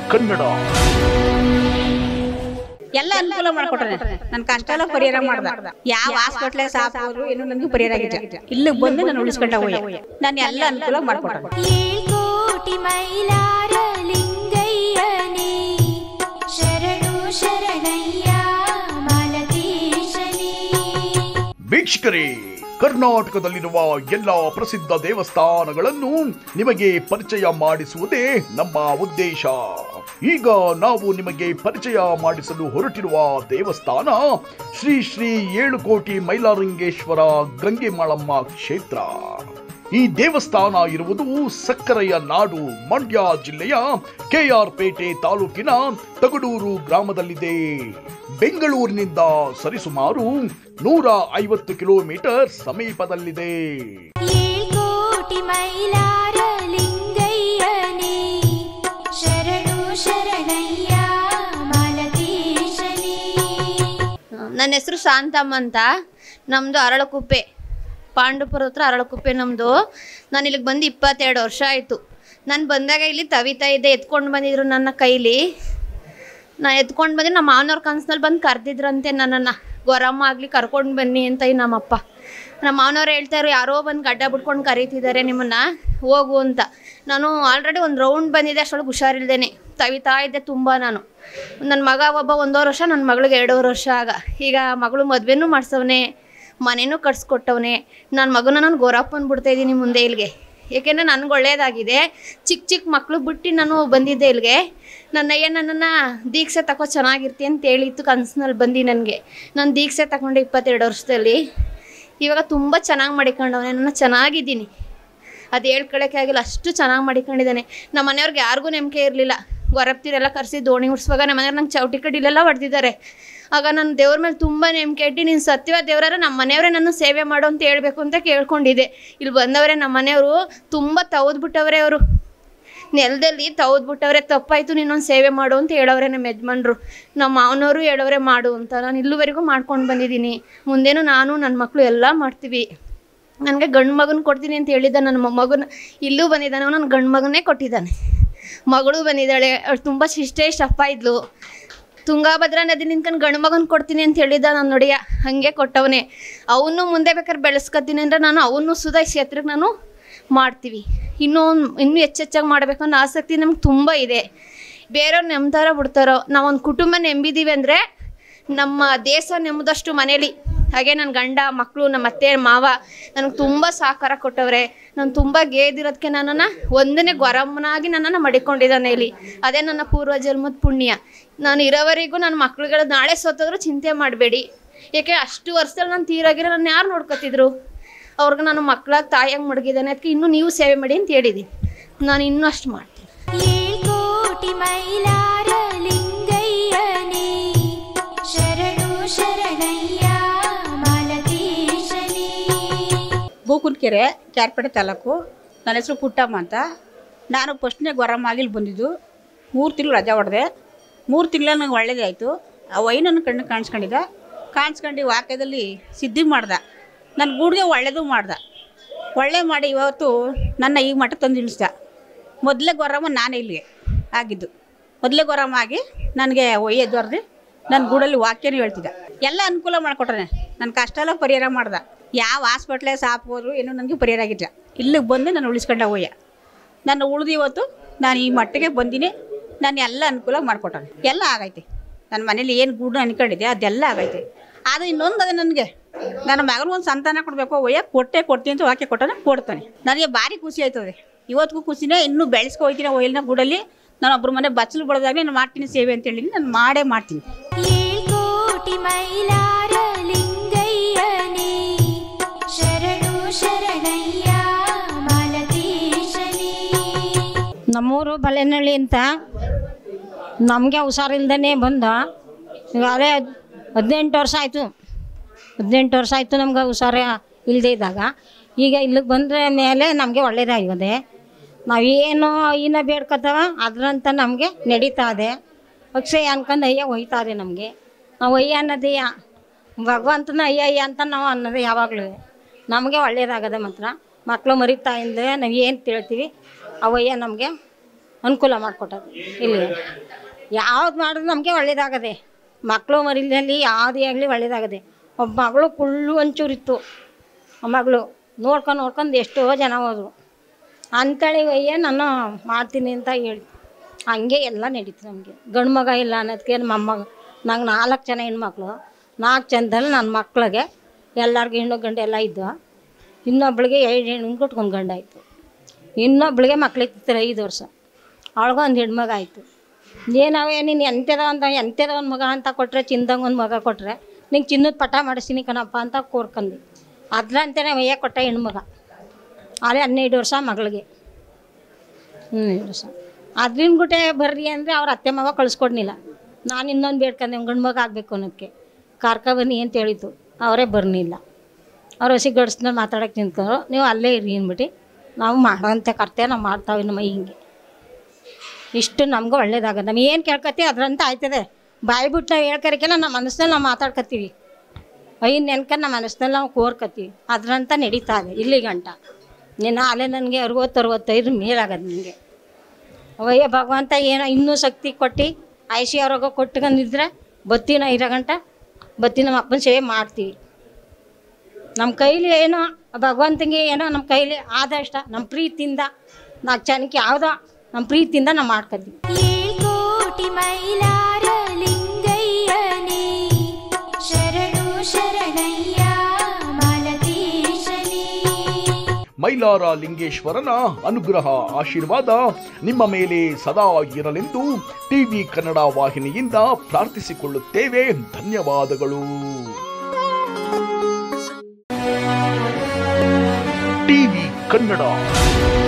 ಕನ್ನಡ ಎಲ್ಲ ಅನುಕೂಲ ಮಾಡ್ಕೊಟ್ರೆ ನನ್ನ ಕಷ್ಟ ಎಲ್ಲ ಪರಿಹಾರ ಮಾಡ್ದ ಯಾವ ಹಾಸ್ಪಿಟ್ಲೆ ಸಾಪ್ ಹೋದ್ರು ಏನು ನನಗೆ ಪರಿಹಾರ ಆಗಿಲ್ಲ ಇಲ್ಲಿಗೆ ಬಂದು ನಾನು ಉಳಿಸ್ಕೊಂಡ ಹೋಯ ನಾನು ಎಲ್ಲ ಅನುಕೂಲ ಮಾಡ್ಕೊಟ್ರೆ ಏಳ್ಕೋಟಿ ಮೈಲಾರ ಲಿಂಗಯ್ಯನೇ ಶರಣು ಶರಣಯ್ಯ ಮಾಲತೇಶನೇ ವೀಕ್ಷಕರೇ ಕರ್ನಾಟಕದಲ್ಲಿರುವ ಎಲ್ಲ ಪ್ರಸಿದ್ಧ ದೇವಸ್ಥಾನಗಳನ್ನು ನಿಮಗೆ ಪರಿಚಯ ಮಾಡಿಸುವುದೇ ನಮ್ಮ ಉದ್ದೇಶ ಈಗ ನಾವು ನಿಮಗೆ ಪರಿಚಯ ಮಾಡಿಸಲು ಹೊರಟಿರುವ ದೇವಸ್ಥಾನ ಶ್ರೀ ಶ್ರೀ ಏಳು ಕೋಟಿ ಮೈಲಾರಂಗೇಶ್ವರ ಗಂಗೆ ಮಾಳಮ್ಮ ಕ್ಷೇತ್ರ ಈ ದೇವಸ್ಥಾನ ಇರುವುದು ಸಕ್ಕರೆಯ ನಾಡು ಮಂಡ್ಯ ಜಿಲ್ಲೆಯ ಕೆಆರ್ ಪೇಟೆ ತಾಲೂಕಿನ ತಗಡೂರು ಗ್ರಾಮದಲ್ಲಿದೆ ಬೆಂಗಳೂರಿನಿಂದ ಸರಿಸುಮಾರು ನೂರ ಐವತ್ತು ಕಿಲೋಮೀಟರ್ ಸಮೀಪದಲ್ಲಿದೆ ಏಳ್ಕೋಟಿ ಮೈಲಾರ ಲಿಂಗಯ್ಯನೇ ಶರಣು ಶರಣಯ್ಯ ಮಾಲತೇಶನೇ ನನ್ನ ಹೆಸರು ಶಾಂತಮ್ಮ ಅಂತ ನಮ್ಮದು ಅರಳಕುಪ್ಪೆ ಪಾಂಡುಪುರ ಹತ್ರ ಅರಳಕುಪ್ಪೆ ನಮ್ಮದು ನಾನು ಇಲ್ಲಿಗೆ ಬಂದು ಇಪ್ಪತ್ತೆರಡು ವರ್ಷ ಆಯಿತು ನಾನು ಬಂದಾಗ ಇಲ್ಲಿ ತವಿತಾ ಇದ್ದೆ ಎತ್ಕೊಂಡು ಬಂದಿದ್ರು ನನ್ನ ಕೈಲಿ ನಾ ಎತ್ಕೊಂಡು ಬಂದು ನಮ್ಮ ಮಾವನವ್ರ ಕನ್ಸಿನಲ್ಲಿ ಬಂದು ಕರೆದಿದ್ರಂತೆ ನನ್ನನ್ನು ಗೊರಮ್ಮ ಆಗಲಿ ಕರ್ಕೊಂಡು ಬನ್ನಿ ಅಂತ ಈ ನಮ್ಮಪ್ಪ ನಮ್ಮ ಮಾವನವ್ರು ಹೇಳ್ತಾರು ಯಾರೋ ಬಂದು ಗಡ್ಡ ಬಿಟ್ಕೊಂಡು ಕರೀತಿದ್ದಾರೆ ನಿಮ್ಮನ್ನು ಹೋಗು ಅಂತ ನಾನು ಆಲ್ರೆಡಿ ಒಂದು ರೌಂಡ್ ಬಂದಿದ್ದೆ ಅಷ್ಟೊಳಗೆ ಹುಷಾರಿಲ್ದೇನೆ ತವಿತಾ ಇದ್ದೆ ತುಂಬ ನಾನು ನನ್ನ ಮಗ ಒಬ್ಬ ಒಂದೂವರೆ ವರ್ಷ ನನ್ನ ಮಗಳಿಗೆ ಎರಡೂವರೆ ವರ್ಷ ಆಗ ಈಗ ಮಗಳು ಮದುವೆನೂ ಮಾಡ್ಸವನೆ ಮನೆನೂ ಕಟ್ಸ್ಕೊಟ್ಟವನೆ ನನ್ನ ಮಗನ ನಾನು ಗೋರಪ್ಪನ ಬಿಡ್ತಾ ಇದ್ದೀನಿ ಮುಂದೆ ಇಲ್ಲಿಗೆ ಏಕೆಂದರೆ ನನಗೆ ಒಳ್ಳೇದಾಗಿದೆ ಚಿಕ್ಕ ಚಿಕ್ಕ ಮಕ್ಕಳು ಬಿಟ್ಟು ನಾನು ಬಂದಿದ್ದೆ ಇಲ್ಲಿಗೆ ನನ್ನ ಅಯ್ಯ ನನ್ನನ್ನು ದೀಕ್ಷೆ ತಗೋ ಚೆನ್ನಾಗಿರ್ತಿ ಅಂತ ಹೇಳಿತ್ತು ಕನಸಿನಲ್ಲಿ ಬಂದು ನನಗೆ ನಾನು ದೀಕ್ಷೆ ತಗೊಂಡೆ ಇಪ್ಪತ್ತೆರಡು ವರ್ಷದಲ್ಲಿ ಇವಾಗ ತುಂಬ ಚೆನ್ನಾಗಿ ಮಾಡಿಕೊಂಡವನೆ ನಾನು ಚೆನ್ನಾಗಿದ್ದೀನಿ ಅದು ಹೇಳ್ಕೊಳಕ್ಕೆ ಆಗಿಲ್ಲ ಅಷ್ಟು ಚೆನ್ನಾಗಿ ಮಾಡಿಕೊಂಡಿದ್ದಾನೆ ನಮ್ಮ ಮನೆಯವ್ರಿಗೆ ಯಾರಿಗೂ ನಂಬಿಕೆ ಇರಲಿಲ್ಲ ಗೊರಪ್ತಿರೆಲ್ಲ ಕರೆಸಿ ದೋಣಿ ಉಡ್ಸುವಾಗ ನಮ್ಮ ಮನೆಯವ್ರು ನಂಗೆ ಚೌಟಿ ಕಡ್ಡಿಲೆಲ್ಲ ಹೊಡೆದಿದ್ದಾರೆ ಆಗ ನಾನು ದೇವ್ರ ಮೇಲೆ ತುಂಬ ನಂಬಿಕೆ ಇಟ್ಟು ನೀನು ಸತ್ಯವ ದೇವರ ನಮ್ಮ ಮನೆಯವರೇ ನನ್ನ ಸೇವೆ ಮಾಡು ಅಂತ ಹೇಳ್ಬೇಕು ಅಂತ ಕೇಳ್ಕೊಂಡಿದ್ದೆ ಇಲ್ಲಿ ಬಂದವರೇ ನಮ್ಮ ಮನೆಯವರು ತುಂಬ ತವದ್ಬಿಟ್ಟವ್ರೆ ಅವರು ನೆಲದಲ್ಲಿ ತವದ್ಬಿಟ್ಟವ್ರೆ ತಪ್ಪಾಯಿತು ನೀನೊಂದು ಸೇವೆ ಮಾಡು ಅಂತ ಹೇಳವ್ರೆ ನಮ್ಮ ಯಜಮಾನ್ರು ನಮ್ಮ ಮಾವನವರು ಹೇಳವ್ರೆ ಮಾಡು ಅಂತ ನಾನು ಇಲ್ಲಿವರೆಗೂ ಮಾಡ್ಕೊಂಡು ಬಂದಿದ್ದೀನಿ ಮುಂದೇನು ನಾನು ನನ್ನ ಮಕ್ಕಳು ಎಲ್ಲ ಮಾಡ್ತೀವಿ ನನಗೆ ಗಂಡು ಮಗನ ಕೊಡ್ತೀನಿ ಅಂತ ಹೇಳಿದ್ದ ನನ್ನ ಮೊಮ್ಮಗನ ಇಲ್ಲೂ ಬಂದಿದ್ದಾನೆ ಅವ್ನು ನನ್ನ ಗಂಡು ಮಗನೇ ಕೊಟ್ಟಿದ್ದಾನೆ ಮಗಳು ಬಂದಿದ್ದಾಳೆ ಅವಳು ತುಂಬ ಶಿಷ್ಟೇಷ್ಟಪ್ಪ ಇದ್ಲು ತುಂಗಾಭದ್ರಾ ನದಿ ನಿಂತ್ಕೊಂಡು ಗಂಡು ಮಗನ ಕೊಡ್ತೀನಿ ಅಂತ ಹೇಳಿದ್ದ ನಾನು ನೋಡಿಯ ಹಾಗೆ ಕೊಟ್ಟವನೇ ಅವನು ಮುಂದೆ ಬೇಕಾದ್ರೆ ಬೆಳೆಸ್ಕೊತೀನಿ ಅಂದರೆ ನಾನು ಅವನು ಸುಧಾರಿಸಿ ಹತ್ರಕ್ಕೆ ನಾನು ಮಾಡ್ತೀವಿ ಇನ್ನೂ ಇನ್ನೂ ಹೆಚ್ಚೆಚ್ಚಾಗಿ ಮಾಡಬೇಕು ಅನ್ನೋ ಆಸಕ್ತಿ ನಮ್ಗೆ ತುಂಬ ಇದೆ ಬೇರೆಯವ್ರು ನೆಮ್ತಾರೋ ಬಿಡ್ತಾರೋ ನಾವೊಂದು ಕುಟುಂಬ ನೆಂಬಿದ್ದೀವಿ ಅಂದರೆ ನಮ್ಮ ದೇಶ ನೆಮ್ಮದಷ್ಟು ಮನೇಲಿ ಹಾಗೆ ನನ್ನ ಗಂಡ ಮಕ್ಕಳು ನಮ್ಮ ಅತ್ತೆ ಮಾವ ನನಗೆ ತುಂಬ ಸಹಕಾರ ಕೊಟ್ಟವ್ರೆ ನಾನು ತುಂಬ ಗೇದಿರೋದಕ್ಕೆ ನನ್ನನ್ನು ಒಂದನೇ ಗೊರಮ್ಮನಾಗಿ ನನ್ನನ್ನು ಮಡಿಕೊಂಡಿದ್ದಾನೆ ಇಲ್ಲಿ ಅದೇ ನನ್ನ ಪೂರ್ವ ಜನ್ಮದ ಪುಣ್ಯ ನಾನು ಇರೋವರೆಗೂ ನನ್ನ ಮಕ್ಳುಗಳು ನಾಳೆ ಸೋತೋದ್ರೂ ಚಿಂತೆ ಮಾಡಬೇಡಿ ಏಕೆ ಅಷ್ಟು ವರ್ಷದಲ್ಲಿ ನಾನು ತೀರಾಗಿರೋ ನನ್ನ ಯಾರು ನೋಡ್ಕೊತಿದ್ರು ಅವ್ರಿಗೆ ನಾನು ಮಕ್ಕಳಾಗಿ ತಾಯಿಯಾಗಿ ಮಡಗಿದ್ದಾನೆ ಅದಕ್ಕೆ ಇನ್ನೂ ನೀವು ಸೇವೆ ಮಾಡಿ ಅಂತ ಹೇಳಿದ್ದೀನಿ ನಾನು ಇನ್ನೂ ಅಷ್ಟು ಮಾಡ್ತೀನಿ ಏಳ್ಕೋಟಿ ಮೈಲಾರ ಲಿಂಗಯ್ಯನೇ ಶರಣು ಶರಣಯ್ಯ ಮಾಲತೇಶನೇ ಬೂಕುನ್ಕೆರೆ ಕ್ಯಾರ್ಪೇಟೆ ತಾಲೂಕು ನನ್ನ ಹೆಸರು ಪುಟ್ಟಮ್ಮ ಅಂತ ನಾನು ಫಸ್ಟ್ನೇ ಗೊರಮ್ಮ ಆಗಿ ಇಲ್ಲಿ ಬಂದಿದ್ದು ಮೂರು ತಿಂಗಳು ರಜೆ ಹೊಡೆದೆ ಮೂರು ತಿಂಗಳ ನಂಗೆ ಒಳ್ಳೇದೇ ಆಯಿತು ಆ ವೈ ನನ್ನ ಕಣ್ಣು ಕಾಣಿಸ್ಕೊಂಡಿದ್ದ ಕಾಣಿಸ್ಕೊಂಡು ವಾಕ್ಯದಲ್ಲಿ ಸಿದ್ಧಿ ಮಾಡ್ದ ನನ್ನ ಗೂಡಿಗೆ ಒಳ್ಳೇದು ಮಾಡ್ದ ಒಳ್ಳೆ ಮಾಡಿ ಇವತ್ತು ನನ್ನ ಈ ಮಠ ತಂದು ಇಳಿಸ್ದ ಮೊದಲೇ ಗೊರಮ್ಮ ನಾನೇ ಇಲ್ಲಿಗೆ ಆಗಿದ್ದು ಮೊದಲೇ ಗೊರಮ್ಮ ಆಗಿ ನನಗೆ ಒಯ್ಯ ದೊರೆದು ನನ್ನ ಗೂಡಲ್ಲಿ ವಾಕ್ಯನೂ ಹೇಳ್ತಿದ್ದ ಎಲ್ಲ ಅನುಕೂಲ ಮಾಡಿಕೊಟ್ರೆ ನನ್ನ ಕಷ್ಟ ಎಲ್ಲ ಪರಿಹಾರ ಮಾಡ್ದ ಯಾವ ಹಾಸ್ಪಿಟ್ಲೆ ಸಾಪ್ ಹೋದ್ರು ಏನೂ ನನಗೆ ಪರಿಹಾರ ಆಗಿಲ್ಲ ಇಲ್ಲಿಗೆ ಬಂದು ನಾನು ಉಳಿಸ್ಕೊಂಡ ಹೋಯ್ಯ ನಾನು ಉಳಿದು ಇವತ್ತು ನಾನು ಈ ಮಟ್ಟಿಗೆ ಬಂದಿನಿ ನಾನು ಎಲ್ಲ ಅನುಕೂಲ ಮಾಡಿಕೊಟ್ಟಾನೆ ಎಲ್ಲ ಆಗೈತೆ ನನ್ನ ಮನೇಲಿ ಏನು ಗೂಡು ಅನ್ಕೊಂಡಿದ್ದೆ ಅದೆಲ್ಲ ಆಗೈತೆ ಆದರೆ ಇನ್ನೊಂದು ಅದೇ ನನಗೆ ನನ್ನ ಮಗನಿಗೆ ಒಂದು ಸಂತಾನ ಕೊಡಬೇಕು ಒಯ್ಯ ಕೊಟ್ಟೆ ಕೊಡ್ತೀನಿ ಅಂತ ವಾಕ್ಯ ಕೊಟ್ಟಾನೆ ಕೊಡ್ತಾನೆ ನನಗೆ ಭಾರಿ ಖುಷಿ ಆಯ್ತದೆ ಇವತ್ತಿಗೂ ಖುಷಿನೇ ಇನ್ನೂ ಬೆಳೆಸ್ಕೊ ಹೋಗ್ತೀನಿ ಒಯ್ಯಲ್ನ ಗೂಡಲ್ಲಿ ನಾನು ಒಬ್ಬರ ಮನೆ ಬಚ್ಚಲು ಬಡದಾಗಲೇ ನಾನು ಮಾಡ್ತೀನಿ ಸೇವೆ ಅಂತ ಹೇಳಿದ್ದೀನಿ ನಾನು ಮಾಡೇ ಮಾಡ್ತೀನಿ ಏಳ್ಕೋಟಿ ಮೈಲಾರ ಲಿಂಗಯ್ಯನೇ ಶರಣು ಶರಣಯ್ಯ ಮಾಲತೇಶನೇ ನಮ್ಮೂರು ಬಲೆನಹಳ್ಳಿ ಅಂತ ನಮಗೆ ಹುಷಾರಿಲ್ದೇ ಬಂದ ಈಗಾಗಲೇ ಹದಿನೆಂಟು ವರ್ಷ ಆಯಿತು ಹದಿನೆಂಟು ವರ್ಷ ಆಯಿತು ನಮ್ಗೆ ಹುಷಾರ ಇಲ್ಲದೆ ಇದ್ದಾಗ ಈಗ ಇಲ್ಲಿಗೆ ಬಂದರೆ ಮೇಲೆ ನಮಗೆ ಒಳ್ಳೇದಾಗಿದೆ ನಾವೇನು ಇನ್ನ ಬೇಡ್ಕೊತಾವ ಅದ್ರಂತ ನಮಗೆ ನಡೀತಾ ಇದೆ ಅಕ್ಷಯ ಅನ್ಕೊಂಡು ಅಯ್ಯ ಒಯ್ತಾರೆ ನಮಗೆ ನಾವು ಅಯ್ಯ ಅನ್ನೋದಯ್ಯ ಭಗವಂತನ ಅಯ್ಯ ಅಯ್ಯ ಅಂತ ನಾವು ಅನ್ನೋದು ಯಾವಾಗಲೂ ನಮಗೆ ಒಳ್ಳೇದಾಗದೆ ಮಾತ್ರ ಮಕ್ಕಳು ಮರಿತಾಯಿಂದ ನಾವು ಏನು ತಿಳ್ತೀವಿ ಅವಯ್ಯ ನಮಗೆ ಅನುಕೂಲ ಮಾಡಿಕೊಟ್ಟರು ಇಲ್ಲಿ ಯಾವ್ದು ಮಾಡಿದ್ರು ನಮಗೆ ಒಳ್ಳೇದಾಗದೆ ಮಕ್ಕಳು ಮರಿಲಿ ಯಾವುದೇ ಆಗಲಿ ಒಳ್ಳೇದಾಗದೆ ಒಬ್ಬ ಮಗಳು ಕುಳ್ಳು ಒಂಚೂರಿತ್ತು ಆ ಮಗಳು ನೋಡ್ಕೊಂಡು ನೋಡ್ಕೊಂಡು ಎಷ್ಟೋ ಜನ ಹೋದರು ಅಂತೇಳಿ ಅಯ್ಯ ನಾನು ಮಾಡ್ತೀನಿ ಅಂತ ಹೇಳಿ ಹಂಗೆ ಎಲ್ಲ ನಡೀತು ನಮಗೆ ಗಂಡು ಮಗ ಇಲ್ಲ ಅನ್ನೋದಕ್ಕೆ ನಮ್ಮ ಅಮ್ಮಗ ನಂಗೆ ನಾಲ್ಕು ಜನ ಹೆಣ್ಮಕ್ಳು ನಾಲ್ಕು ಜನದಲ್ಲಿ ನನ್ನ ಮಕ್ಳಿಗೆ ಎಲ್ಲರಿಗೂ ಹೆಣ್ಣು ಗಂಡು ಎಲ್ಲ ಇದ್ದು ಇನ್ನೊಬ್ಳಿಗೆ ಎರಡು ಹೆಣ್ಣು ಕೊಟ್ಕೊಂಡು ಗಂಡ ಆಯಿತು ಇನ್ನೊಬ್ಳಿಗೆ ಮಕ್ಳಿತ್ತಿರ್ತಾರೆ ಐದು ವರ್ಷ ಅವಳಿಗೆ ಒಂದು ಹೆಣ್ಮಗ ಆಯಿತು ಏನವೇ ನೀನು ಎಂಥದ ಅಂತ ಎಂಥದ ಒಂದು ಮಗ ಅಂತ ಕೊಟ್ಟರೆ ಚಿನ್ನದಂಗೆ ಒಂದು ಮಗ ಕೊಟ್ಟರೆ ನಿಂಗೆ ಚಿನ್ನದ ಪಟ ಮಾಡಿಸ್ತೀನಿ ಕಣಪ್ಪ ಅಂತ ಕೋರ್ಕಂಡು ಅದ್ರಂತೆಯೇ ಒಯ್ಯ ಕೊಟ್ಟ ಹೆಣ್ಮಗ ಅಲ್ಲೇ ಹನ್ನೆರಡು ವರ್ಷ ಮಗಳಿಗೆ ಹನ್ನೆರಡು ವರ್ಷ ಅದ್ರಿನ ಗುಟೆ ಬರ್ರಿ ಅಂದರೆ ಅವ್ರ ಅತ್ತೆ ಮಗ ಕಳಿಸ್ಕೊಡ್ನಿಲ್ಲ ನಾನು ಇನ್ನೊಂದು ಬೇಡ್ಕೊಂಡೆ ಗಂಡು ಮಗ ಆಗಬೇಕು ಅನ್ನೋದಕ್ಕೆ ಕಾರ್ಕ ಬನ್ನಿ ಅಂತ ಹೇಳಿತ್ತು ಅವರೇ ಬರ್ನಿಲ್ಲ ಅವ್ರು ಹಸಿ ಗಡ್ಸ್ನ ಮಾತಾಡೋಕೆ ನಿಂತ್ಕೊಂಡು ನೀವು ಅಲ್ಲೇ ಇರಿ ಅಂದ್ಬಿಟ್ಟು ನಾವು ಮಾಡೋಂಥ ಕರ್ತೆ ನಾವು ಮಾಡ್ತಾವೆ ನಮ್ಮ ಹಿಂಗೆ ಇಷ್ಟು ನಮ್ಗೆ ಒಳ್ಳೇದಾಗ ನಮ್ಗೆ ಏನು ಕೇಳ್ಕೊತೀವಿ ಅದ್ರಂತ ಆಯ್ತದೆ ಬಾಯಿ ಬಿಟ್ಟು ನಾವು ಹೇಳ್ಕರಿಕೆಲ್ಲ ನಮ್ಮ ಮನಸ್ಸಿನಲ್ಲಿ ನಾವು ಮಾತಾಡ್ಕೊತೀವಿ ಐದು ನೆನ್ಕೊಂಡು ನಮ್ಮ ಮನಸ್ಸಿನಲ್ಲಿ ನಾವು ಕೋರ್ಕತ್ತೀವಿ ಅದ್ರಂತ ನಡೀತಾ ಇದೆ ಇಲ್ಲಿ ಗಂಟ ನಿನ್ನ ಅಲ್ಲೇ ನನಗೆ ಅರವತ್ತು ಅರವತ್ತೈದು ಮೇಲಾಗದು ನನಗೆ ಅವಯ್ಯ ಭಗವಂತ ಏನೋ ಇನ್ನೂ ಶಕ್ತಿ ಕೊಟ್ಟು ಐಸಿ ಅವ್ರಾಗ ಕೊಟ್ಕೊಂಡಿದ್ರೆ ಬತ್ತಿನ ಇರೋ ಗಂಟ ಬತ್ತಿ ನಮ್ಮ ಅಪ್ಪನ ಸೇವೆ ಮಾಡ್ತೀವಿ ನಮ್ಮ ಕೈಲಿ ಏನೋ ಭಗವಂತನಿಗೆ ಏನೋ ನಮ್ಮ ಕೈಲಿ ಆದಷ್ಟ ನಮ್ಮ ಪ್ರೀತಿಯಿಂದ ನಾಲ್ಕು ಜನಕ್ಕೆ ಯಾವುದೋ ನಮ್ಮ ಪ್ರೀತಿಯಿಂದ ನಾವು ಮಾಡ್ಕೊತೀವಿ ಏಳ್ಕೋಟಿ ಮೈಲಾರ ಲಿಂಗಯ್ಯನೇ ಶರಣು ಶರಣಯ್ಯ ಮಾಲತೇಶನೇ ಮೈಲಾರ ಲಿಂಗೇಶ್ವರನ ಅನುಗ್ರಹ ಆಶೀರ್ವಾದ ನಿಮ್ಮ ಮೇಲೆ ಸದಾ ಇರಲೆಂದು ಟಿವಿ ಕನ್ನಡ ವಾಹಿನಿಯಿಂದ ಪ್ರಾರ್ಥಿಸಿಕೊಳ್ಳುತ್ತೇವೆ ಧನ್ಯವಾದಗಳು ಟಿವಿ ಕನ್ನಡ